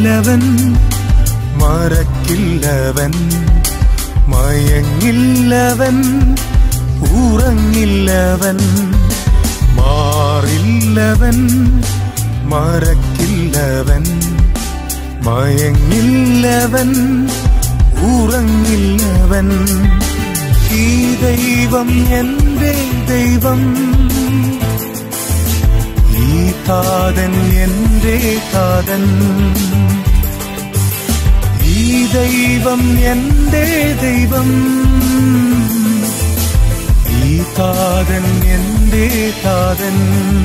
മറക്കില്ലവൻ മറക്കില്ലവൻ മയങ്ങില്ലവൻ ഉറങ്ങില്ലവൻ മാറില്ലവൻ മറക്കില്ലവൻ മയങ്ങില്ലവൻ ഉറങ്ങില്ലവൻ ഈ ദൈവം എന്റെ ദൈവം ഈ താതൻ എന്റെ താതൻ ഈ ദൈവം എന്റെ ദൈവം ഈ താതൻ എന്റെ താതൻ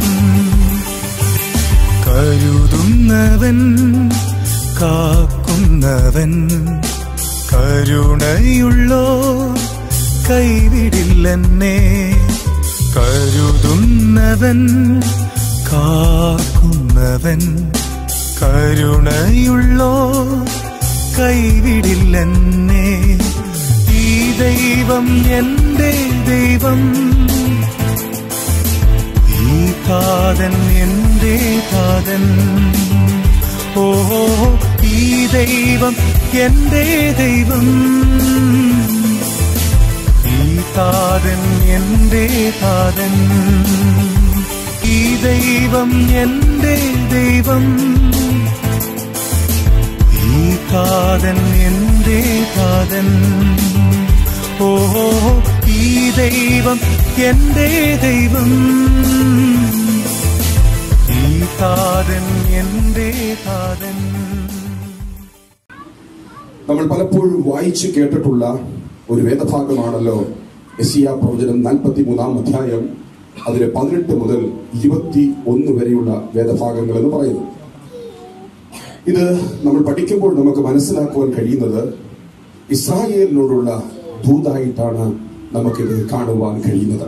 കരുതുന്നവൻ കാക്കുന്നവൻ കരുണയുള്ളോ കൈവിടില്ലെന്നെ കരുതുന്നവൻ കാക്കുന്നവൻ കരുണയുള്ളോ കൈവിടില്ലെന്നെ ഈ ദൈവം എന്റെ ദൈവം ഈ താതൻ എന്റെ താതൻ ഓഹോ ഈ ദൈവം എന്റെ ദൈവം ഈ താതൻ എന്റെ താതൻ ഈ ദൈവം എന്റെ ദൈവം ഈ താതൻ എന്റെ താതൻ ഓഹോ ഈ ദൈവം എന്റെ ദൈവം ഈ താതൻ എന്റെ താതൻ നമ്മൾ പലപ്പോഴും വായിച്ചു കേട്ടിട്ടുള്ള ഒരു വേദഭാഗമാണല്ലോ എസിയ പ്രവചനം നാൽപ്പത്തി മൂന്നാം അധ്യായം അതിലെ പതിനെട്ട് മുതൽ ഇരുപത്തി ഒന്ന് വരെയുള്ള വേദഭാഗങ്ങൾ എന്ന് പറയുന്നു ഇത് നമ്മൾ പഠിക്കുമ്പോൾ നമുക്ക് മനസ്സിലാക്കുവാൻ കഴിയുന്നത് ഇസ്രായേലിനോടുള്ള ദൂതായിട്ടാണ് നമുക്കിത് കാണുവാൻ കഴിയുന്നത്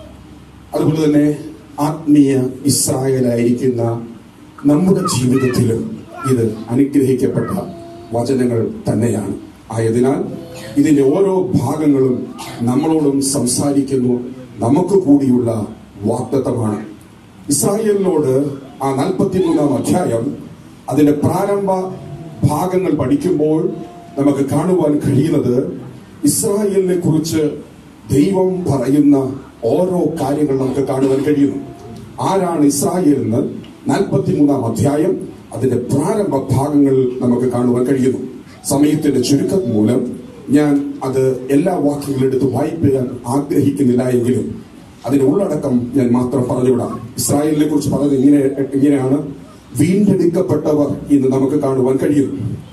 അതുപോലെ തന്നെ ആത്മീയ ഇസ്രായേലായിരിക്കുന്ന നമ്മുടെ ജീവിതത്തിലും ഇത് അനുഗ്രഹിക്കപ്പെട്ട വചനങ്ങൾ തന്നെയാണ് ആയതിനാൽ ഇതിന്റെ ഓരോ ഭാഗങ്ങളും നമ്മളോടും സംസാരിക്കുന്നു നമുക്ക് കൂടിയുള്ള വാഗ്ദത്തമാണ് ഇസ്രായേലിനോട് ആ നാൽപ്പത്തിമൂന്നാം അധ്യായം അതിന്റെ പ്രാരംഭ ഭാഗങ്ങൾ പഠിക്കുമ്പോൾ നമുക്ക് കാണുവാൻ കഴിയുന്നത് ഇസ്രായേലിനെ കുറിച്ച് ദൈവം പറയുന്ന ഓരോ കാര്യങ്ങൾ നമുക്ക് കാണുവാൻ കഴിയുന്നു ആരാണ് ഇസ്രായേൽ എന്ന് നാൽപ്പത്തിമൂന്നാം അധ്യായം അതിന്റെ പ്രാരംഭ ഭാഗങ്ങൾ നമുക്ക് കാണുവാൻ കഴിയുന്നു സമയത്തിന്റെ ചുരുക്കം മൂലം ഞാൻ അത് എല്ലാ വാക്യങ്ങളും എടുത്ത് വായിക്കാൻ ആഗ്രഹിക്കുന്നില്ല എങ്കിലും അതിന്റെ ഉള്ളടക്കം ഞാൻ മാത്രം പറഞ്ഞുവിടാം ഇസ്രായേലിനെ കുറിച്ച് പറഞ്ഞത് ഇങ്ങനെ ഇങ്ങനെയാണ് വീണ്ടെടുക്കപ്പെട്ടവർ എന്ന് നമുക്ക് കാണുവാൻ കഴിയും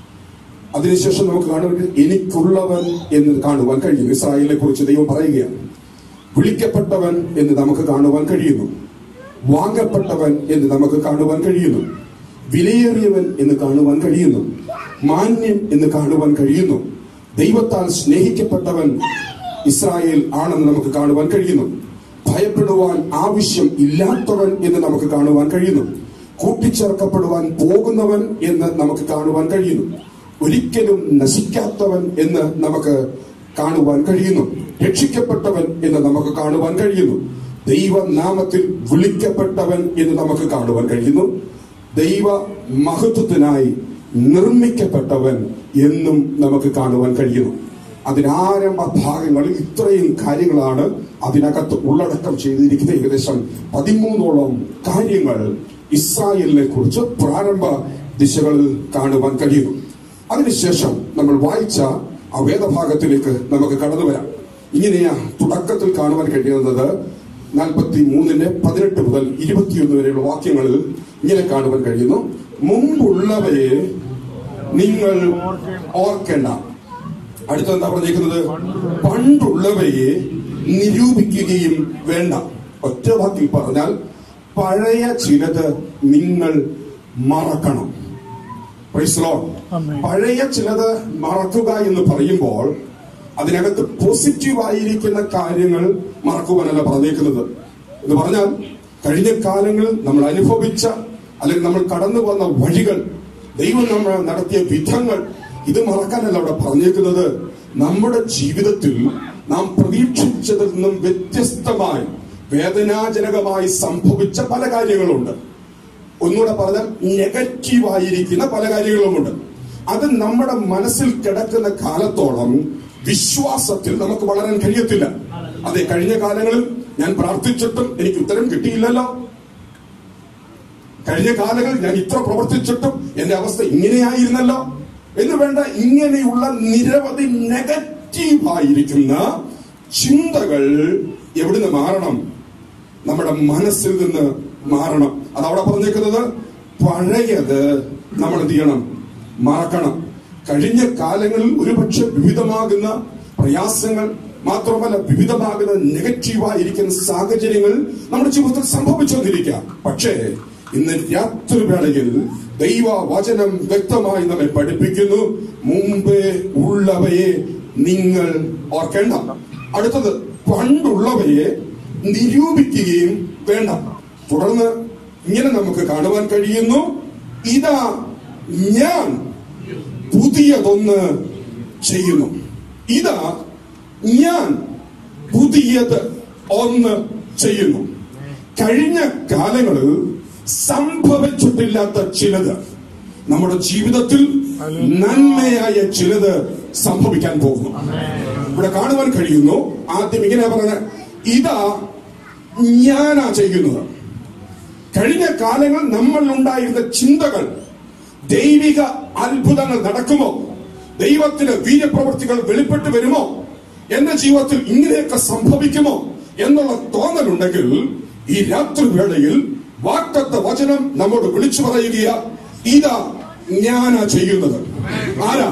അതിനുശേഷം നമുക്ക് കാണുവാൻ എനിക്കുള്ളവൻ എന്ന് കാണുവാൻ കഴിയും ഇസ്രായേലിനെ കുറിച്ച് ദൈവം പറയുകയാണ് വിളിക്കപ്പെട്ടവൻ എന്ന് നമുക്ക് കാണുവാൻ കഴിയുന്നു വാങ്ങപ്പെട്ടവൻ എന്ന് നമുക്ക് കാണുവാൻ കഴിയുന്നു വിലയേറിയവൻ എന്ന് കാണുവാൻ കഴിയുന്നു മാന്യൻ എന്ന് കാണുവാൻ കഴിയുന്നു ദൈവത്താൽ സ്നേഹിക്കപ്പെട്ടവൻ ഇസ്രായേൽ ആണെന്ന് നമുക്ക് കാണുവാൻ കഴിയുന്നു ഭയപ്പെടുവാൻ ആവശ്യം ഇല്ലാത്തവൻ എന്ന് നമുക്ക് കാണുവാൻ കഴിയുന്നു കൂട്ടിച്ചേർക്കപ്പെടുവാൻ പോകുന്നവൻ എന്ന് നമുക്ക് കാണുവാൻ കഴിയുന്നു ഒരിക്കലും നശിക്കാത്തവൻ എന്ന് നമുക്ക് കാണുവാൻ കഴിയുന്നു രക്ഷിക്കപ്പെട്ടവൻ എന്ന് നമുക്ക് കാണുവാൻ കഴിയുന്നു ദൈവനാമത്തിൽ വിളിക്കപ്പെട്ടവൻ എന്ന് നമുക്ക് കാണുവാൻ കഴിയുന്നു ദൈവ മഹത്വത്തിനായി നിർമ്മിക്കപ്പെട്ടവൻ എന്നും നമുക്ക് കാണുവാൻ കഴിയുന്നു അതിനാരംഭ ഭാഗങ്ങളിൽ ഇത്രയും കാര്യങ്ങളാണ് അതിനകത്ത് ഉള്ളടക്കം ചെയ്തിരിക്കുന്ന ഏകദേശം പതിമൂന്നോളം കാര്യങ്ങൾ ഇസ്രായേലിനെ കുറിച്ച് പ്രാരംഭ ദിശകളിൽ കാണുവാൻ കഴിയുന്നു അതിനുശേഷം നമ്മൾ വായിച്ച ആ വേദഭാഗത്തിലേക്ക് നമുക്ക് കടന്നു വരാം ഇങ്ങനെയാ തുടക്കത്തിൽ കാണുവാൻ കഴിയുന്നത് നാൽപ്പത്തി മൂന്നിന്റെ പതിനെട്ട് മുതൽ ഇരുപത്തിയൊന്ന് വരെയുള്ള വാക്യങ്ങളിൽ ഇങ്ങനെ കാണുവാൻ കഴിയുന്നു മുമ്പുള്ളവയെ നിങ്ങൾ ഓർക്കേണ്ട അടുത്തെന്താ പറഞ്ഞിരിക്കുന്നത് പണ്ടുള്ളവയെ നിരൂപിക്കുകയും വേണ്ട ഒറ്റ വാക്കിൽ പറഞ്ഞാൽ പഴയ ചിലത് നിങ്ങൾ മറക്കണം Praise the Lord. പഴയ ചിലത് മറക്കുക എന്ന് പറയുമ്പോൾ അതിനകത്ത് പോസിറ്റീവ് ആയിരിക്കുന്ന കാര്യങ്ങൾ മറക്കുവാനല്ല പറഞ്ഞേക്കുന്നത് എന്ന് പറഞ്ഞാൽ കഴിഞ്ഞ കാലങ്ങളിൽ നമ്മൾ അനുഭവിച്ച അല്ലെങ്കിൽ നമ്മൾ കടന്നു വന്ന വഴികൾ ദൈവം നമ്മൾ നടത്തിയ വിധങ്ങൾ ഇത് മറക്കാനല്ല അവിടെ പറഞ്ഞേക്കുന്നത് നമ്മുടെ ജീവിതത്തിൽ നാം പ്രതീക്ഷിച്ചതിൽ നിന്നും വ്യത്യസ്തമായി വേദനാജനകമായി സംഭവിച്ച പല കാര്യങ്ങളുണ്ട് ഒന്നുകൂടെ പറഞ്ഞാൽ നെഗറ്റീവ് ആയിരിക്കുന്ന പല കാര്യങ്ങളുമുണ്ട് അത് നമ്മുടെ മനസ്സിൽ കിടക്കുന്ന കാലത്തോളം വിശ്വാസത്തിൽ നമുക്ക് വളരാൻ കഴിയത്തില്ല അതെ കഴിഞ്ഞ കാലങ്ങളിൽ ഞാൻ പ്രാർത്ഥിച്ചിട്ടും എനിക്ക് ഉത്തരം കിട്ടിയില്ലല്ലോ കഴിഞ്ഞ കാലങ്ങളിൽ ഞാൻ ഇത്ര പ്രവർത്തിച്ചിട്ടും എന്റെ അവസ്ഥ ഇങ്ങനെയായിരുന്നല്ലോ എന്ന് വേണ്ട ഇങ്ങനെയുള്ള നിരവധി നെഗറ്റീവ് ആയിരിക്കുന്ന ചിന്തകൾ എവിടുന്ന് മാറണം നമ്മുടെ മനസ്സിൽ നിന്ന് മാറണം അത് അവിടെ പറഞ്ഞേക്കുന്നത് പഴയത് നമ്മൾ എന്ത് ചെയ്യണം മറക്കണം കഴിഞ്ഞ കാലങ്ങളിൽ ഒരുപക്ഷെ വിവിധമാകുന്ന പ്രയാസങ്ങൾ മാത്രമല്ല വിവിധമാകുന്ന നെഗറ്റീവായിരിക്കുന്ന സാഹചര്യങ്ങൾ നമ്മുടെ ജീവിതത്തിൽ സംഭവിച്ചു വന്നിരിക്കാം പക്ഷേ ഇന്ന് രാത്രിവേളയിൽ ദൈവ വചനം വ്യക്തമായി നമ്മെ പഠിപ്പിക്കുന്നു മുമ്പേ ഉള്ളവയെ നിങ്ങൾ ഓർക്കേണ്ട അടുത്തത് പണ്ടുള്ളവയെ നിരൂപിക്കുകയും വേണ്ട തുടർന്ന് ഇങ്ങനെ നമുക്ക് കാണുവാൻ കഴിയുന്നു ഇതാ ഞാൻ പുതിയതൊന്ന് ചെയ്യുന്നു ഇതാ ഞാൻ പുതിയത് ഒന്ന് ചെയ്യുന്നു കഴിഞ്ഞ കാലങ്ങളിൽ സംഭവിച്ചിട്ടില്ലാത്ത ചിലത് നമ്മുടെ ജീവിതത്തിൽ നന്മയായ ചിലത് സംഭവിക്കാൻ പോകുന്നു ഇവിടെ കാണുവാൻ കഴിയുന്നു ആദ്യം ഇങ്ങനെ പറയുന്നത് ഇതാ ഞാനാ ചെയ്യുന്നത് കഴിഞ്ഞ കാലങ്ങൾ നമ്മൾ ഉണ്ടായിരുന്ന ചിന്തകൾ ദൈവിക അത്ഭുതങ്ങൾ നടക്കുമോ ദൈവത്തിന് വീര്യപ്രവൃത്തികൾ വെളിപ്പെട്ട് വരുമോ എന്റെ ജീവിതത്തിൽ ഇങ്ങനെയൊക്കെ സംഭവിക്കുമോ എന്നുള്ള തോന്നലുണ്ടെങ്കിൽ ഈ രാത്രി വേളയിൽ വാക്തത്വ വചനം നമ്മോട് വിളിച്ചു പറയുക ഇതാ ഞാനാ ചെയ്യുന്നത് ആരാ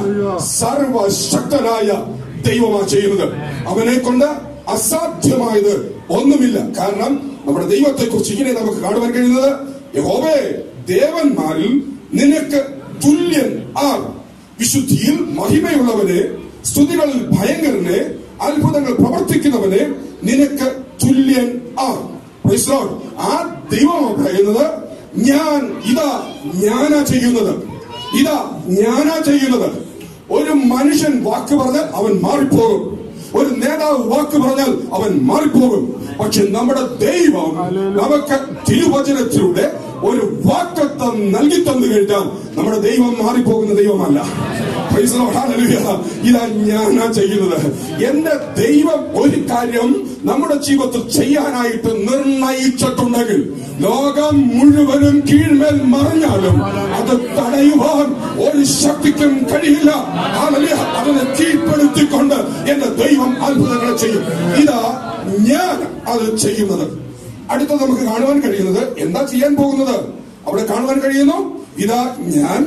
സർവശക്തനായ ദൈവമാ ചെയ്യുന്നത് അവനെ കൊണ്ട് അസാധ്യമായത് ഒന്നുമില്ല കാരണം നമ്മുടെ ദൈവത്തെ കുറിച്ച് ഇങ്ങനെ നമുക്ക് കാണുവാൻ കഴിയുന്നത് യഹോവേ ദേവന്മാരിൽ നിനക്ക് തുല്യൻ ആർ വിശുദ്ധിയിൽ മഹിമയുള്ളവനെ സ്തുതികളിൽ ഭയങ്കരനെ അത്ഭുതങ്ങൾ പ്രവർത്തിക്കുന്നവനെ നിനക്ക് തുല്യൻ ആർ Praise the Lord. ആ ദൈവമാണ് പറയുന്നത് ഞാൻ ഇതാ ഞാനാ ചെയ്യുന്നത് ഇതാ ഞാനാ ചെയ്യുന്നത് ഒരു മനുഷ്യൻ വാക്ക് പറഞ്ഞാൽ അവൻ മാറിപ്പോകും ഒരു നേതാവ് വാക്ക് പറഞ്ഞാൽ അവൻ മാറിപ്പോകും പക്ഷെ നമ്മുടെ ദൈവം നമുക്ക് തിരുവചനത്തിലൂടെ ഒരു വാക്കത്വം നൽകി തന്നു കഴിഞ്ഞാൽ നമ്മുടെ ദൈവം മാറിപ്പോകുന്ന ദൈവമല്ല Praise the Lord. Hallelujah. ഇതാ ഞാനാ ചെയ്യുന്നത് എന്റെ ദൈവം ഒരു കാര്യം നമ്മുടെ ജീവിതത്തിൽ ചെയ്യാനായിട്ട് നിർണയിച്ചിട്ടുണ്ടെങ്കിൽ ലോകം മുഴുവനും കീഴ്മേൽ മറിഞ്ഞാലും അത് തടയുവാൻ ഒരു ശക്തിക്കും കഴിയില്ല Hallelujah. അതിനെ കീഴ്പ്പെടുത്തിക്കൊണ്ട് എന്റെ ദൈവം അത്ഭുതങ്ങൾ ചെയ്യും ഇതാ ഞാൻ അത് ചെയ്യുന്നത് അടുത്ത നമുക്ക് കാണുവാൻ കഴിയുന്നത് എന്താ ചെയ്യാൻ പോകുന്നത് അവിടെ കാണുവാൻ കഴിയുന്നു ഇതാ ഞാൻ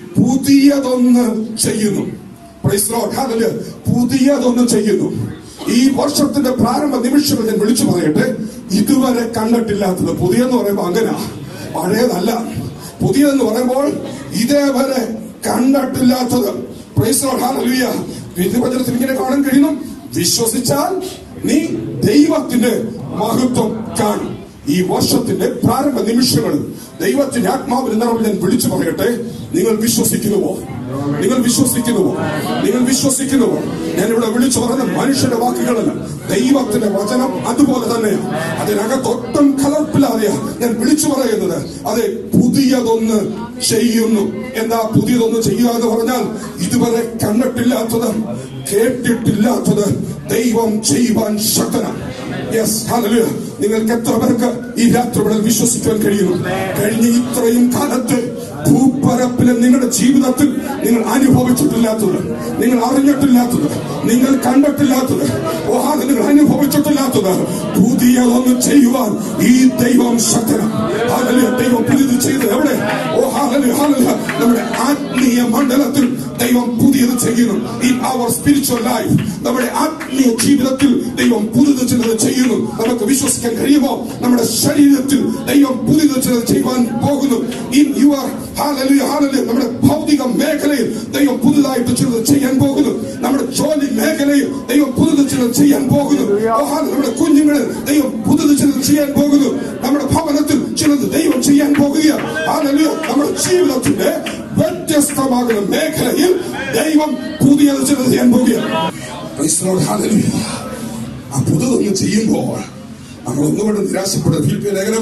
പുതിയതൊന്ന് ചെയ്യുന്നു Praise the Lord. Hallelujah. പുതിയതൊന്ന് ചെയ്യുന്നു ഈ വർഷത്തിന്റെ പ്രാരംഭ നിമിഷങ്ങൾ ഞാൻ വിളിച്ചു പറയട്ടെ ഇതുവരെ കണ്ടിട്ടില്ലാത്തത് പുതിയെന്ന് പറയുമ്പോൾ അങ്ങനെ പഴയതല്ല പുതിയതെന്ന് പറയുമ്പോൾ ഇതേവരെ കണ്ടിട്ടില്ലാത്തത് Praise the Lord. Hallelujah. വിധിവചനത്തിൽ ഇങ്ങനെ കാണാൻ കഴിയുന്നു വിശ്വസിച്ചാൽ നീ ദൈവത്തിന്റെ മഹത്വം കാണും ഈ വർഷത്തിന്റെ പ്രാരംഭ നിമിഷങ്ങളിൽ ദൈവത്തിന്റെ ആത്മാവിൽ നിറവിൽ ഞാൻ വിളിച്ചു പറയട്ടെ നിങ്ങൾ വിശ്വസിക്കുന്നുവോ നിങ്ങൾ വിശ്വസിക്കുന്നുവോ നിങ്ങൾ വിശ്വസിക്കുന്നുവോ ഞാൻ ഇവിടെ വിളിച്ചു പറഞ്ഞ മനുഷ്യന്റെ വാക്കുകളല്ല ദൈവത്തിന്റെ വചനം അതുപോലെ തന്നെയാണ് അതിനകത്ത് ഒട്ടും കലർപ്പില്ലാതെയാ ഞാൻ വിളിച്ചു പറയുന്നത് അതെ പുതിയതൊന്ന് ചെയ്യുന്നു എന്താ പുതിയതൊന്ന് ചെയ്യുക എന്ന് പറഞ്ഞാൽ ഇതുവരെ കണ്ടിട്ടില്ലാത്തത് കേട്ടിട്ടില്ലാത്തത് ദൈവം ചെയ്യുവാൻ ശക്തനാണ് യെസ് ഹല്ലേലൂയ നിങ്ങൾക്ക് എത്ര പേർക്ക് ഈ രാത്രികളിൽ വിശ്വസിക്കാൻ കഴിയുന്നു കഴിഞ്ഞ ഇത്രയും കാലത്ത് ഭൂപ്പരപ്പിലെ നിങ്ങളുടെ ജീവിതത്തിൽ നിങ്ങൾ അനുഭവിച്ചിട്ടില്ലാത്തത് നിങ്ങൾ അറിഞ്ഞിട്ടില്ലാത്തത് നിങ്ങൾ കണ്ടിട്ടില്ലാത്തത് ഓ അത് നിങ്ങൾ അനുഭവിച്ചിട്ടില്ലാത്തത് പുതിയതൊന്ന് ചെയ്യുവാൻ ഈ ദൈവം ശക്തനാണ് ഹല്ലേലൂയ ദൈവം പുതിയത് ചെയ്തത് എവിടെ ഓ ഹല്ലേലൂയ ഹല്ലേലൂയ നമ്മുടെ ആത്മീയ മണ്ഡലത്തിൽ ദൈവം പുതിയത് ചെയ്യുന്നു ഈ അവർ സ്പിരിച്വൽ ലൈഫ് നമ്മുടെ ആത്മീയ ജീവിതത്തിൽ ദൈവം പുതിയത് ചിലത് ചെയ്യുന്നു നമുക്ക് വിശ്വസിക്കാൻ കഴിയുമോ നമ്മുടെ ശരീരത്തിൽ ദൈവം പുതിയത് ചിലത് ചെയ്യുവാൻ പോകുന്നു ഇൻ യുവർ ഹാലലുയ ഹാലലുയ നമ്മുടെ ഭൗതിക മേഖലയിൽ ദൈവം പുതുതായിട്ട് ചിലത് ചെയ്യാൻ പോകുന്നു നമ്മുടെ ജോലി മേഖലയിൽ ദൈവം പുതുത് ചിലത് ചെയ്യാൻ പോകുന്നു ഓ, ഹാല- നമ്മുടെ കുഞ്ഞുങ്ങളിൽ ദൈവം പുതുത് ചിലത് ചെയ്യാൻ പോകുന്നു നമ്മുടെ ഭവനത്തിൽ ചിലത് ദൈവം ചെയ്യാൻ പോകുകയാണ് ഹാലലുയ നമ്മുടെ ജീവിതത്തിന്റെ വ്യത്യസ്തമാകുന്ന മേഖലയിൽ ദൈവം പുതിയത് ചിലത് ചെയ്യാൻ പോകുകയാണ് Praise the Lord. Hallelujah. ആ പുതുതൊന്ന് ചെയ്യുമ്പോൾ നമ്മൾ ഒന്നുകൊണ്ട് നിരാശപ്പെടുക ഫിലിപ്പിയ ലേഖനം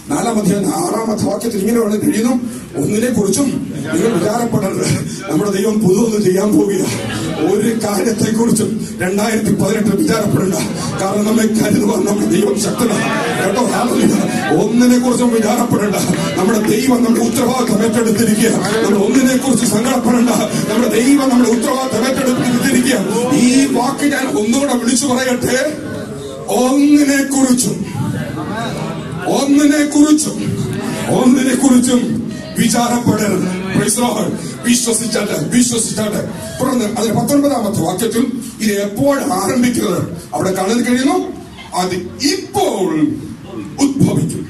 നാലാമത്തെ ആറാമത്തെ വാക്യത്തിൽ ഇങ്ങനെ വേണം കഴിയുന്നു ഒന്നിനെ കുറിച്ചും നിങ്ങൾ വിചാരപ്പെടരുത് നമ്മുടെ ദൈവം പുതുവൊന്നും ചെയ്യാൻ പോവുക ഒരു കാര്യത്തെ കുറിച്ചും രണ്ടായിരത്തി പതിനെട്ടിൽ വിചാരപ്പെടണ്ട കാരണം നമ്മെ കരുതുവാൻ നമ്മുടെ ദൈവം ശക്തനാണ് കേട്ടോ hallelujah. ഒന്നിനെ കുറിച്ചും വിചാരപ്പെടണ്ട നമ്മുടെ ദൈവം നമ്മുടെ ഉത്തരവാദിത്തം ഏറ്റെടുത്തിരിക്കുക നമ്മൾ ഒന്നിനെ കുറിച്ച് സങ്കടപ്പെടണ്ട നമ്മുടെ ദൈവം നമ്മുടെ ഉത്തരവാദിത്തം ഏറ്റെടുത്തിരിക്കുക ഈ വാക്ക് ഞാൻ ഒന്നുകൂടെ വിളിച്ചു പറയട്ടെ ഒന്നിനെ കുറിച്ചും ഒന്നിനെ കുറിച്ചും ഒന്നിനെ കുറിച്ചും വിചാരപ്പെടരുത് Praise the Lord. വിശ്വസിച്ചാട്ട് വിശ്വസിച്ചാട്ട് തുടർന്ന് അതിന് പത്തൊൻപതാമത്തെ വാക്യത്തിൽ ഇത് എപ്പോൾ ആരംഭിക്കുന്നത് അവിടെ കാണാൻ കഴിയുന്നു അത് ഇപ്പോൾ ഉദ്ഭവിക്കും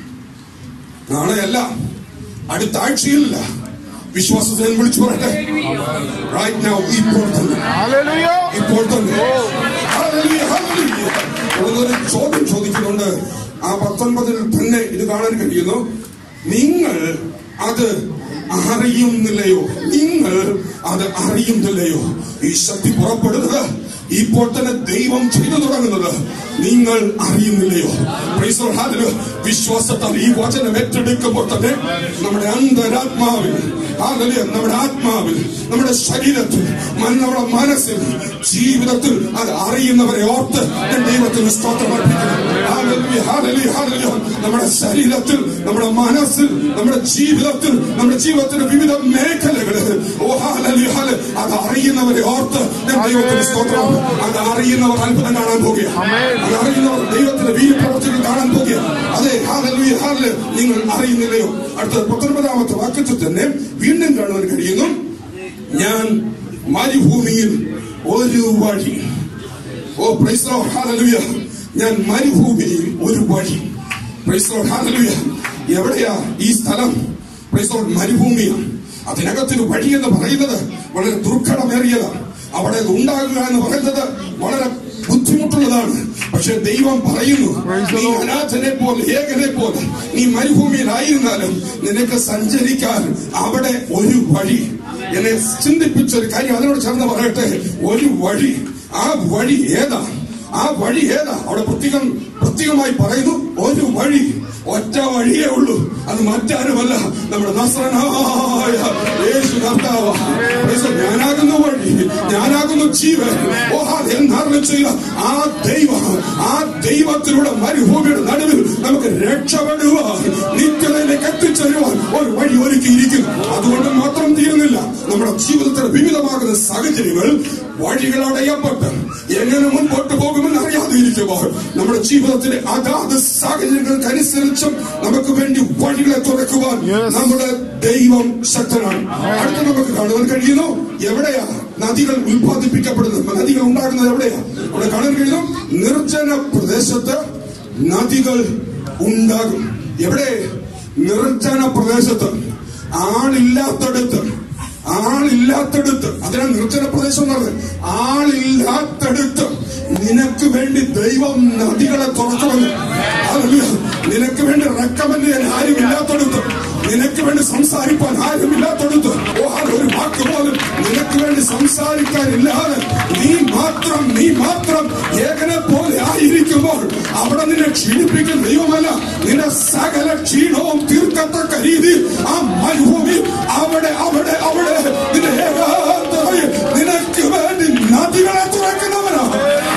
നാളെയല്ല അടുത്ത ആഴ്ചയിലല്ല വിശ്വാസത്തെ ഞാൻ വിളിച്ചു പറയട്ടെ റൈറ്റ് നൗ ഇപ്പോൾ തന്നെ Hallelujah. ഇപ്പോൾ തന്നെ Hallelujah, hallelujah. തുടർന്നൊരു ചോദ്യം ചോദിക്കുന്നുണ്ട് ആ പത്തൊൻപതിൽ തന്നെ ഇത് കാണാൻ കഴിയുന്നു നിങ്ങൾ അത് അറിയുന്നില്ലയോ നിങ്ങൾ അത് അറിയുന്നില്ലയോ ഈ ശക്തി പുറപ്പെടുന്നത് ഇപ്പോൾ തന്നെ ദൈവം ചെയ്തു തുടങ്ങുന്നത് നിങ്ങൾ അറിയുന്നില്ലയോ Praise the Lord, hallelujah. വിശ്വാസത്താൽ ഈ വചനം ഏറ്റെടുക്കുമ്പോൾ തന്നെ നമ്മുടെ അന്തരാത്മാവിൽ hallelujah, നമ്മുടെ ആത്മാവിൽ നമ്മുടെ ശരീരത്തിൽ മൻ- നമ്മുടെ മനസ്സിൽ ജീവിതത്തിൽ അത് അറിയുന്നവരെ ഓർത്ത് ഞാൻ ദൈവത്തിന് സ്തോത്രം അർപ്പിക്കുന്നു Hallelujah, hallelujah, hallelujah. നമ്മുടെ ശരീരത്തിൽ നമ്മുടെ മനസ്സിൽ നമ്മുടെ ജീവിതത്തിൽ നമ്മുടെ ജീവിതത്തിന്റെ വിവിധ മേഖലകളിൽ ഓ hallelujah, hallelujah. അത് അറിയുന്നവരെ ഓർത്ത് ഞാൻ ദൈവത്തിന് സ്തോത്രം അത് അറിയുന്നവർ അത്ഭുതം കാണാൻ പോകുക അത് അറിയുന്നവർ ദൈവത്തിന്റെ വീരപ്രവർത്തികൾ കാണാൻ പോകുക അതെ hallelujah, hallelujah. നിങ്ങൾ അറിയുന്നില്ലയോ അടുത്ത പത്തൊൻപതാമത്തെ വാക്യത്തിൽ തന്നെ വീണ്ടും കാണുവാൻ കഴിയുന്നു ഞാൻ മരുഭൂമിയിൽ ഒരു വഴി O praise the Lord hallelujah ഞാൻ മരുഭൂമിയിൽ ഒരു വഴി പ്രൈസ് ദി ലോർഡ് ഹല്ലേലൂയ എവിടെയാ ഈ സ്ഥലം പ്രൈസ് ദി ലോർഡ് മരുഭൂമിയാണ് അതിനകത്തൊരു വഴി എന്ന് പറയുന്നത് വളരെ ദുർഘടമേറിയതാണ് അവിടെ ഉണ്ടാകുക എന്ന് പറയുന്നത് വളരെ ബുദ്ധിമുട്ടുള്ളതാണ് പക്ഷെ ദൈവം പറയുന്നു നീ അനാഥനെ പോലെ ഏകനെ പോലെ നീ മരുഭൂമിയിലായിരുന്നാലും നിനക്ക് സഞ്ചരിക്കാൻ അവിടെ ഒരു വഴി എന്നെ ചിന്തിപ്പിച്ച ഒരു കാര്യം അതിനോട് ചേർന്ന് പറയട്ടെ ഒരു വഴി ആ വഴി ഏതാ ആ വഴി ഏതാ അവിടെ പ്രത്യേകം പ്രത്യേകമായി പറയുന്നു ഒരു വഴി ഒറ്റ വഴിയേ ഉള്ളൂ അത് മറ്റാരുമല്ല നമ്മുടെ നസ്രനായ യേശു കർത്താവ് ഞാനാകുന്ന വഴി ഞാനാകുന്ന ജീവൻ ഓഹാ എന്നറിഞ്ഞ ചെയ്ത ആ ദൈവം ആ ദൈവത്തിലൂടെ മരുഭൂമിയുടെ നടുവിൽ നമുക്ക് രക്ഷപ്പെടുവാൻ നിത്യതയിലേക്ക് എത്തിച്ചേരുവാൻ ഒരു വഴി ഒരുക്കിയിരിക്കുന്നു അതുകൊണ്ട് മാത്രം തീരുന്നില്ല നമ്മുടെ ജീവിതത്തിൽ വിവിധമാകുന്ന സാഹചര്യങ്ങൾ വഴികൾ അടയപ്പെട്ട് എങ്ങനെ മുൻപോട്ട് പോകുമെന്ന് അറിയാതെ ഇരിക്കുമ്പോൾ നമ്മുടെ ജീവിതത്തിലെ അതാത് സാഹചര്യങ്ങൾക്കനുസരിച്ചും നമുക്ക് വേണ്ടി വഴികളെ തുറക്കുവാൻ Yes. നമ്മുടെ ദൈവം ശക്തനാണ് അടുത്ത നമുക്ക് കാണുവാൻ കഴിയുന്നു എവിടെയാ നദികൾ ഉത്പാദിപ്പിക്കപ്പെടുന്നത് നദികൾ ഉണ്ടാകുന്നത് എവിടെയാ അവിടെ കാണാൻ കഴിയുന്നു നിർജ്ജന പ്രദേശത്ത് നദികൾ ഉണ്ടാകും എവിടെ നിർജ്ജന പ്രദേശത്ത് ആളില്ലാത്തടത്ത് ആളില്ലാത്തടത്ത് അതിനാണ് നിർജ്ജന പ്രദേശം എന്ന് പറഞ്ഞത് ആളില്ലാത്തടത്ത് നിനക്ക് വേണ്ടി ദൈവം നദികളെ തുറക്കുമെന്ന് Hallelujah. നിനക്ക് വേണ്ടി റെക്കമെൻഡ് ചെയ്യാൻ ആരും ഇല്ലാത്തടത്ത് നിനക്ക് വേണ്ടി സംസാരിക്കാൻ ആരും ഇല്ലാത്തടത്ത് ഓ അത് ഒരു വാക്ക് പോലും നിനക്ക് വേണ്ടി സംസാരിക്കാൻ ഇല്ലാതെ നീ മാത്രം നീ മാത്രം ഏകനെ പോലെ ആയിരിക്കുമ്പോൾ അവിടെ നിന്നെ ക്ഷീണിപ്പിക്കുന്ന ദൈവമല്ല നിന്റെ സകല ക്ഷീണവും തീർക്കത്തക്ക രീതിയിൽ ആ മരുഭൂമി അവിടെ അവിടെ അവിടെ നിന്റെ ഏകാന്തതയിൽ നിനക്ക് വേണ്ടി നദികളെ തുറക്കുന്നവനാണ്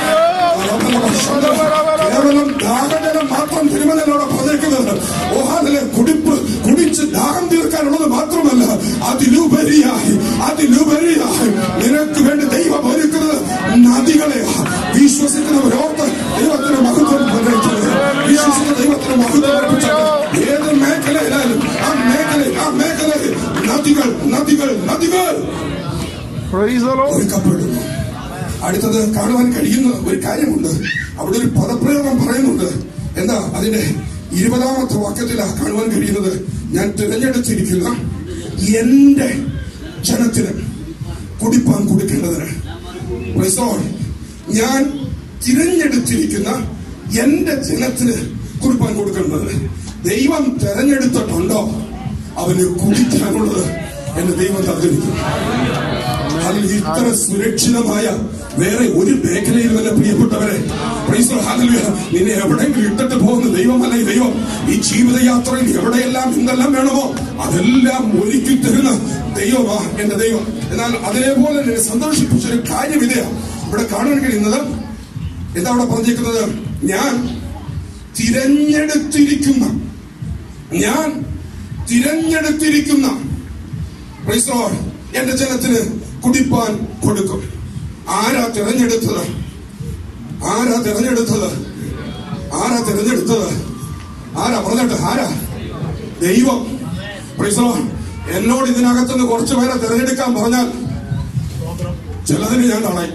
കേവലം ദാഹജലം മാത്രം തിരുമലയിലൂടെ പറഞ്ഞേക്കുന്നത് ഓഹാദിലെ കുടിപ്പ് കുടിച്ച് ദാഹം തീർക്കാനുള്ളത് മാത്രമല്ല അതിലുപരിയായി അതിലുപരിയായി നിനക്ക് വേണ്ടി ദൈവം ഒരുക്കുന്നത് നദികളെ വിശ്വസിക്കുന്നവരോർത്ത് ദൈവത്തിന് മഹത്വം പറഞ്ഞേക്കുന്നത് വിശ്വസിക്കുന്ന ദൈവത്തിന് മഹത്വം അർപ്പിച്ചത് ഏത് മേഖലയിലായാലും ആ മേഖലയിൽ ആ മേഖലയിൽ നദികൾ നദികൾ നദികൾ Praise the Lord. ഒരുക്കപ്പെടുന്നു അടുത്തത് കാണുവാൻ കഴിയുന്ന ഒരു കാര്യമുണ്ട് അവിടെ ഒരു പദപ്രയോഗം പറയുന്നുണ്ട് എന്താ അതിന്റെ ഇരുപതാമത്തെ വാക്യത്തിലാണ് കാണുവാൻ കഴിയുന്നത് ഞാൻ തിരഞ്ഞെടുത്തിരിക്കുന്ന എന്റെ ജനത്തിന് കുടിപ്പാൻ കൊടുക്കേണ്ടതിന് Praise the Lord. ഞാൻ തിരഞ്ഞെടുത്തിരിക്കുന്ന എന്റെ ജനത്തിന് കുടിപ്പാൻ കൊടുക്കേണ്ടതിന് ദൈവം തിരഞ്ഞെടുത്തിട്ടുണ്ടോ അവന് കുടിക്കാനുള്ളത് എന്റെ ദൈവം തന്നിരിക്കും അതിൽ ഇത്ര സുരക്ഷിതമായ വേറെ ഒരു മേഖലയിലുമല്ല പ്രിയപ്പെട്ടവരെ Praise the Lord. Hallelujah. നിന്നെ എവിടെയെങ്കിലും ഇട്ടിട്ട് പോകുന്ന ദൈവമല്ല ഈ ദൈവം ഈ ജീവിതയാത്രയിൽ എവിടെയെല്ലാം എന്തെല്ലാം വേണമോ അതെല്ലാം ഒരുക്കി തരുന്ന ദൈവമാ എന്റെ ദൈവം എന്നാൽ അതേപോലെ എന്നെ സന്തോഷിപ്പിച്ച ഒരു കാര്യം ഇതയാ ഇവിടെ കാണാൻ കഴിയുന്നത് എന്താ അവിടെ പറഞ്ഞിരിക്കുന്നത് ഞാൻ തിരഞ്ഞെടുത്തിരിക്കുന്ന ഞാൻ തിരഞ്ഞെടുത്തിരിക്കുന്ന Praise the Lord. എന്റെ ജനത്തിന് കുടിപ്പാൻ കൊടുക്കും ആരാ തിരഞ്ഞെടുത്തത് ആരാ തിരഞ്ഞെടുത്തത് ആരാ തിരഞ്ഞെടുത്തത് ആരാ പറഞ്ഞിട്ട് ആരാ ദൈവം Praise the Lord. എന്നോട് ഇതിനകത്തുനിന്ന് കുറച്ചു പേരെ തിരഞ്ഞെടുക്കാൻ പറഞ്ഞാൽ ചിലതിന് ഞാൻ കളയും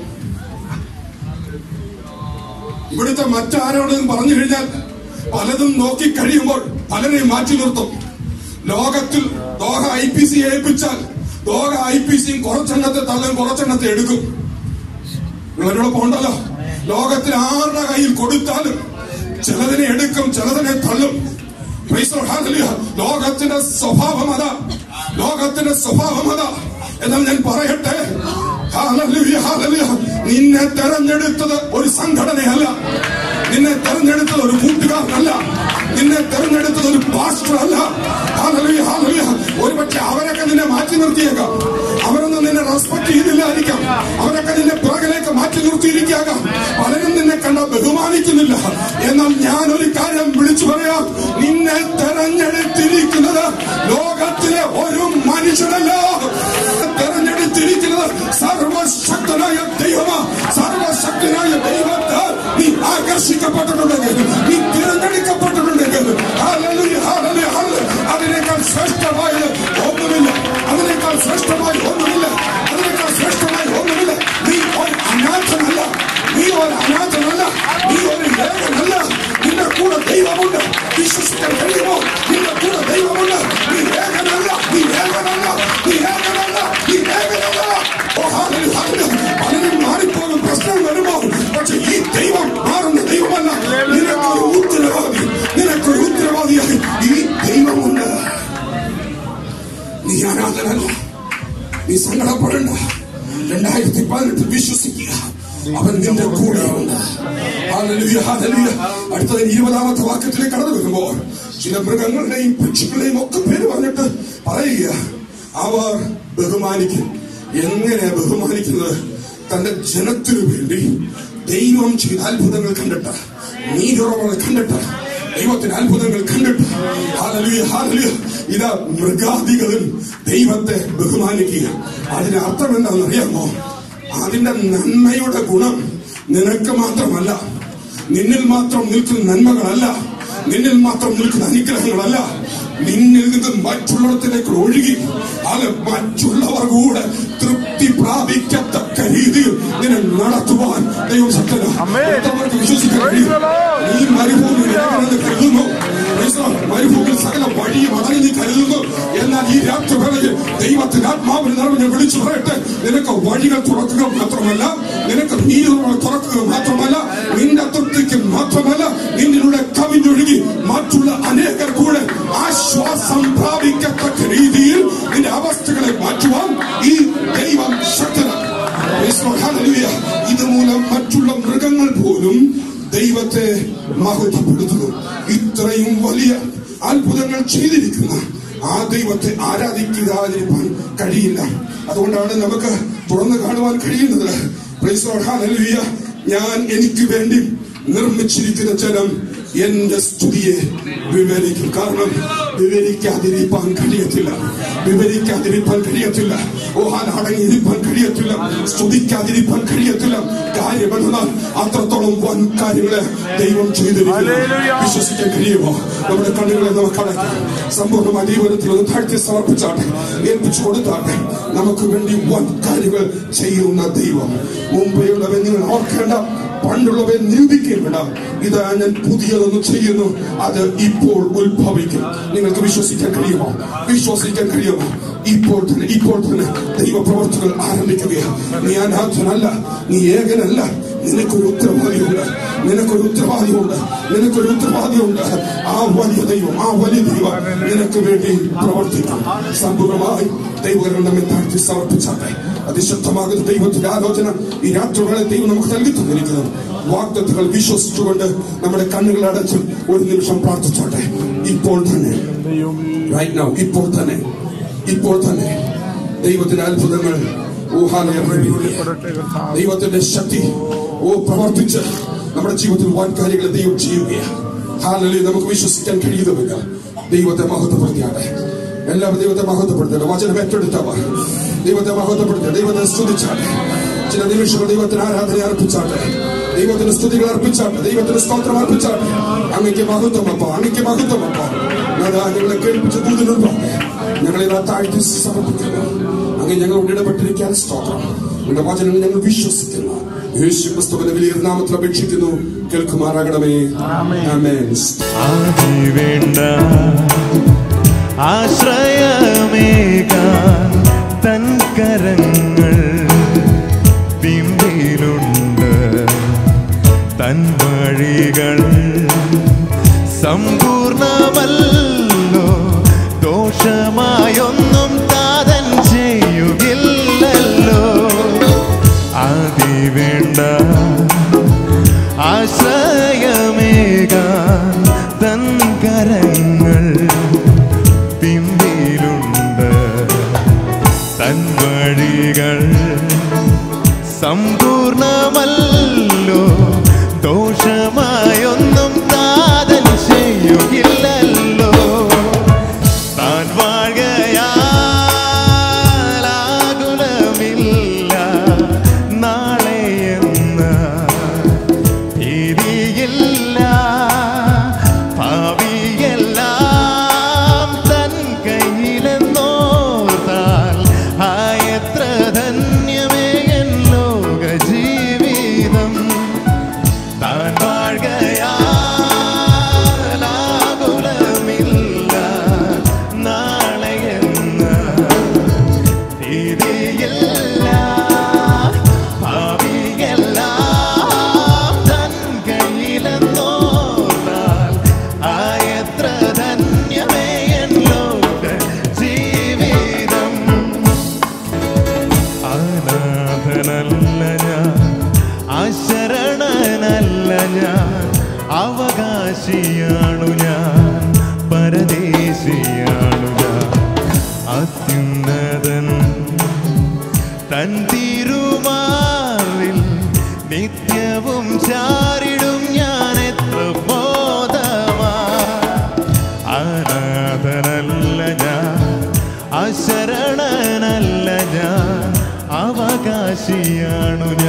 ഇവിടുത്തെ മറ്റാരോടും പറഞ്ഞു കഴിഞ്ഞാൽ പലതും നോക്കി കഴിയുമ്പോൾ പലരെയും മാറ്റി നിർത്തും ലോകത്തിൽ ലോക ഐ പി സി ഏൽപ്പിച്ചാൽ ലോക ഐ പി സിയും കുറച്ചെണ്ണത്തെ തള്ളും കുറച്ചെണ്ണത്തെ എടുക്കും നിങ്ങളോടൊപ്പം ഉണ്ടല്ലോ ലോകത്തിൽ ആരുടെ കയ്യിൽ കൊടുത്താലും ചിലതിനെ എടുക്കും ചിലതിനെ തള്ളും Praise the Lord. Hallelujah. ലോകത്തിന്റെ സ്വഭാവം അതാ ലോകത്തിന്റെ സ്വഭാവം അതാ എന്നാൽ ഞാൻ പറയട്ടെ Hallelujah, hallelujah. നിന്നെ തെരഞ്ഞെടുത്തത് ഒരു സംഘടനയല്ല നിന്നെ തെരഞ്ഞെടുത്തത് ഒരു കൂട്ടുകാരനല്ല നിന്നെ തെരഞ്ഞെടുത്തത് ഒരു പാസ്റ്റർ അല്ല Hallelujah, hallelujah. ഒരുപക്ഷെ അവരൊക്കെ നിന്നെ മാറ്റി നിർത്തിയേക്കാം അവരൊന്നും നിന്നെ റെസ്പെക്ട് ചെയ്തില്ലായിരിക്കാം അവരൊക്കെ നിന്നെ പിറകിലേക്ക് മാറ്റി നിർത്തിയിരിക്കാം പലരും നിന്നെ കണ്ട ബഹുമാനിക്കുന്നില്ല എന്നാൽ ഞാൻ ഒരു കാര്യം വിളിച്ചു പറയാം നിന്നെ തെരഞ്ഞെടുത്തിരിക്കുന്നത് ലോകത്തിലെ ഒരു മനുഷ്യനല്ല തെരഞ്ഞെടുത്തിരിക്കുന്നത് സർവശക്തനായ ദൈവമാ സർവശക്തനായ ദൈവത്താൽ നീ ആകർഷിക്കപ്പെട്ടിട്ടുണ്ടെങ്കിൽ നീ തിരഞ്ഞെടുക്കപ്പെട്ടിട്ടുണ്ടെങ്കിൽ ഹല്ലേലൂയ, ഹല്ലേലൂയ, ഹല്ലേലൂയ. അതിനേക്കാൾ ശ്രേഷ്ഠമായത് ഒന്നുമില്ല അതിനേക്കാൾ ശ്രേഷ്ഠമായി ഒന്നുമില്ല അതിനേക്കാൾ ശ്രേഷ്ഠമായി ഒന്നുമില്ല നീ ഒരു അനാഥനല്ല നീ ഒരു അനാഥനല്ല നീ ഒരു ഏകനല്ല നിന്റെ കൂടെ ദൈവമുണ്ട് വിശ്വസിക്കാൻ കഴിയുമോ നിന്റെ കൂടെ ദൈവമുണ്ട് നീ ഏകനല്ല നീ ഏകനല്ല നീ ഏകനല്ല നീ ഏകനല്ല ഓ ഹല്ലേലൂയ, ഹല്ലേലൂയ. പലരും മാറിപ്പോകും പ്രശ്നം വരുമോ പക്ഷെ ഈ ദൈവം മാറുന്ന ദൈവമല്ല നിനക്കൊരു ഉത്തരവാദി നിനക്കൊരു ഉത്തരവാദിയായി ഈ ദൈവമുണ്ട് നീ അനാഥനല്ല നീ സങ്കടപ്പെടണ്ട രണ്ടായിരത്തി പതിനെട്ടിൽ വിശ്വസിക്കുക അവൻ നിന്റെ കൂടെയുണ്ട് ഹല്ലേലൂയ, ഹല്ലേലൂയ. അടുത്തത് ഇരുപതാമത്തെ വാക്യത്തിലേക്ക് കടന്നു വരുമ്പോൾ ചില മൃഗങ്ങളുടെയും പക്ഷികളുടെയും ഒക്കെ പേര് പറഞ്ഞിട്ട് പറയുക അവർ ബഹുമാനിക്കും എങ്ങനെ ബഹുമാനിക്കുന്നത് തന്റെ ജനത്തിനു വേണ്ടി ദൈവം ചെയ്ത അത്ഭുതങ്ങൾ കണ്ടിട്ട് നീതിയുറവുകൾ കണ്ടിട്ട് ദൈവത്തിന്റെ അത്ഭുതങ്ങൾ കണ്ടിട്ട് ഹാലലുയ ഹാലലുയ ഇതാ മൃഗാദികളും ദൈവത്തെ ബഹുമാനിക്കുക അതിന്റെ അർത്ഥം എന്താണെന്ന് അറിയാമോ അതിന്റെ നന്മയുടെ ഗുണം നിനക്ക് മാത്രമല്ല നിന്നിൽ മാത്രം നിൽക്കുന്ന നന്മകളല്ല നിന്നിൽ മാത്രം നിൽക്കുന്ന അനുഗ്രഹങ്ങളല്ല നിന്നിൽ നിന്ന് മറ്റുള്ളവരത്തിലേക്ക് ഒഴുകി അത് മറ്റുള്ളവർ കൂടെ തൃപ്തി പ്രാപിക്കത്തക്ക രീതിയിൽ നിന്നെ നടത്തുവാൻ ദൈവം ശക്തനാണ് Amen. എത്രപേർക്ക് വിശ്വസിക്കാൻ കഴിയും Praise the Lord. നീ മരുഭൂമിയിൽ ഏകനെന്ന് കരുതുന്നു Praise the Lord. മരുഭൂമിയിൽ സകല വഴിയും അടങ്ങി നീ കരുതുന്നു എന്നാൽ ഈ രാത്രിവേളയിൽ ദൈവത്തിന്റെ ആത്മാവിൽ നിറഞ്ഞ് വിളിച്ചു പറയട്ടെ നിനക്ക് വഴികൾ തുറക്കുക മാത്രമല്ല നിനക്ക് നീരുകൾ തുറക്കുക മാത്രമല്ല നിന്റെ തൃപ്തിക്ക് മാത്രമല്ല നിന്നിലൂടെ കവിഞ്ഞൊഴുകി മറ്റുള്ള അനേകർ കൂടെ ആശ്വാസം പ്രാപിക്കത്തക്ക രീതിയിൽ നിന്റെ അവസ്ഥകളെ മാറ്റുവാൻ ഈ ദൈവം ശക്തനാണ് Praise the Lord. Hallelujah. ഇതുമൂലം മറ്റുള്ള മൃഗങ്ങൾ പോലും ദൈവത്തെ മഹത്വപ്പെടുത്തുന്നു ഇത്രയും വലിയ അത്ഭുതങ്ങൾ ചെയ്തിരിക്കുന്ന ആ ദൈവത്തെ ആരാധിക്കാതിരിക്കാൻ കഴിയില്ല അതുകൊണ്ടാണ് നമുക്ക് തുറന്നു കാണുവാൻ കഴിയുന്നത് Praise the Lord. Hallelujah. ഞാൻ എനിക്ക് വേണ്ടി നിർമ്മിച്ചിരിക്കുന്ന ജനം എന്റെ സ്തുതിയെ വിവരിക്കും കാരണം വിവരിക്കാതിരിക്കാൻ കഴിയത്തില്ല വിവരിക്കാതിരിക്കാൻ കഴിയത്തില്ല ഓഹാൻ അടങ്ങിയിരിക്കാൻ കഴിയത്തില്ല സ്തുതിക്കാതിരിക്കാൻ കഴിയത്തില്ല കാര്യം എന്നാൽ അത്രത്തോളം വൻ കാര്യങ്ങളെ ദൈവം ചെയ്തിരിക്കുന്നു Hallelujah. വിശ്വസിക്കാൻ കഴിയുമോ നമ്മുടെ കണ്ണുകളെ നമുക്ക് അടയ്ക്കാം സമ്പൂർണ്ണമായ ദൈവത്തിൽ ഒന്ന് താഴ്ത്തി സമർപ്പിച്ചാട്ടെ ഏൽപ്പിച്ചു കൊടുത്താട്ടെ നമുക്ക് വേണ്ടി വൻ കാര്യങ്ങൾ ചെയ്യുന്ന ദൈവം മുമ്പെയുള്ളവൻ നിങ്ങൾ ഓർക്കേണ്ട പണ്ടുള്ളവയെ നിരൂപിക്കുകയും വേണ്ട ഇതാ ഞാൻ പുതിയതൊന്ന് ചെയ്യുന്നു അത് ഇപ്പോൾ ഉത്ഭവിക്കും നിങ്ങൾക്ക് വിശ്വസിക്കാൻ കഴിയുമോ വിശ്വസിക്കാൻ കഴിയുമോ ഇപ്പോൾ തന്നെ ഇപ്പോൾ തന്നെ ദൈവപ്രവർത്തികൾ ആരംഭിക്കുകയാണ് നീ അനാഥനല്ല നീ ഏകനല്ല നിനക്കൊരു ഉത്തരവാദിയുണ്ട് നിനക്കൊരു ഉത്തരവാദിയുണ്ട് നിനക്കൊരു ഉത്തരവാദിയുണ്ട് ആ വലിയ ദൈവം ആ വലിയ ദൈവം നിനക്ക് വേണ്ടി പ്രവർത്തിക്കും സമ്പൂർണ്ണമായി ദൈവകരണം നമ്മെ താഴ്ത്തി സമർപ്പിച്ചാട്ടെ അതിശക്തമാകുന്ന ദൈവത്തിന്റെ ആലോചന ഈ രാത്രികളെ ദൈവം നമുക്ക് നൽകി തന്നിരിക്കുന്നു വാഗ്ദത്തുകൾ വിശ്വസിച്ചുകൊണ്ട് നമ്മുടെ കണ്ണുകൾ അടച്ച് ഒരു നിമിഷം പ്രാർത്ഥിച്ചോട്ടെ ഇപ്പോൾ തന്നെ റൈറ്റ് നൗ ഇപ്പോൾ തന്നെ ഇപ്പോൾ തന്നെ ദൈവത്തിന്റെ അത്ഭുതങ്ങൾ ഊഹാലയം ദൈവത്തിന്റെ ശക്തി ഓ പ്രവർത്തിച്ച് നമ്മുടെ ജീവിതത്തിൽ വൻ കാര്യങ്ങൾ ദൈവം ചെയ്യുകയാണ് ഹാലലി നമുക്ക് വിശ്വസിക്കാൻ കഴിയുന്നുമില്ല ദൈവത്തെ മഹത്വപ്പെടുത്തിയാട്ടെ എല്ലാവരും ദൈവത്തെ മഹത്വപ്പെടുത്തട്ടെ വചനം ഏറ്റെടുത്തവർ ദൈവത്തെ മഹത്വപ്പെടുത്തുക ദൈവത്തെ സ്തുതിച്ചാട്ടെ ചില നിമിഷങ്ങൾ ദൈവത്തിന് ആരാധന അർപ്പിച്ചാട്ടെ ദൈവത്തിന് സ്തുതികൾ അർപ്പിച്ചാട്ടെ ദൈവത്തിന് സ്തോത്രം അർപ്പിച്ചാട്ടെ അങ്ങയ്ക്ക് മഹത്വമപ്പ അങ്ങയ്ക്ക് മഹത്വമപ്പ അതാ ഞങ്ങളെ കേൾപ്പിച്ച ദൂതിനുണ്ടാകെ ഞങ്ങളെ ഇതാ താഴ്ത്തി സമർപ്പിക്കുന്നു അങ്ങ് ഞങ്ങളോട് ഇടപെട്ടിരിക്കാൻ സ്തോത്രം നിങ്ങളുടെ വചനങ്ങൾ ഞങ്ങൾ വിശ്വസിക്കുന്നു യേശു ക്രിസ്തുവിന്റെ വലിയ നാമത്തിൽ അപേക്ഷിക്കുന്നു കേൾക്കുമാറാകണമേ ആമേൻ ആദി വേണ്ട ആശ്രയമേകാൻ തൻ കരങ്ങൾ പിമ്പിലുണ്ട് തൻ വഴികൾ സമ്പൂർണമല്ലോ ദോഷമായൊന്നും താതൻ ചെയ്യുകില്ലല്ലോ ആദി വേണ്ട ആശ്രയമേകാൻ തൻ കരങ്ങൾ പിമ്പിലുണ്ട് തൻ വഴികൾ സമ്പൂർണമല്ലോ ദോഷമായൊന്നും താതൻ ചെയ്യുകില്ലല്ലോ താൻ വാഴുകയാകുലമില്ല നാളെ എന്ന ഭീതിയില്ല ഭാവിയെല്ലാം തൻ കയ്യിലെന്നോർത്താൽ ആയത്ര ധന്യമേ എൻ ലോക ജീവിതം താൻ വാഴുകയാകുലമില്ല നാളെ എന്ന ഭീതിയില്ല ഭാവിയെല്ലാം തൻ കയ്യിലെന്നോർത്താൽ ആയത്ര ധന്യമേ എൻ ലോക ജീവിതം അനാഥനല്ല ഞാൻ അശരണനല്ല ഞാൻ അവകാശിയാണു ഞാൻ പരദേശിയാണു ഞാൻ അത്യുന്നതൻ തൻ തിരുമാറിൽ നിത്യവും ചാരിടും ഞാൻ എത്ര ബോധമാ അനാഥനല്ല ഞാൻ അശരണനല്ല ഞാൻ അവകാശിയാണു ഞാൻ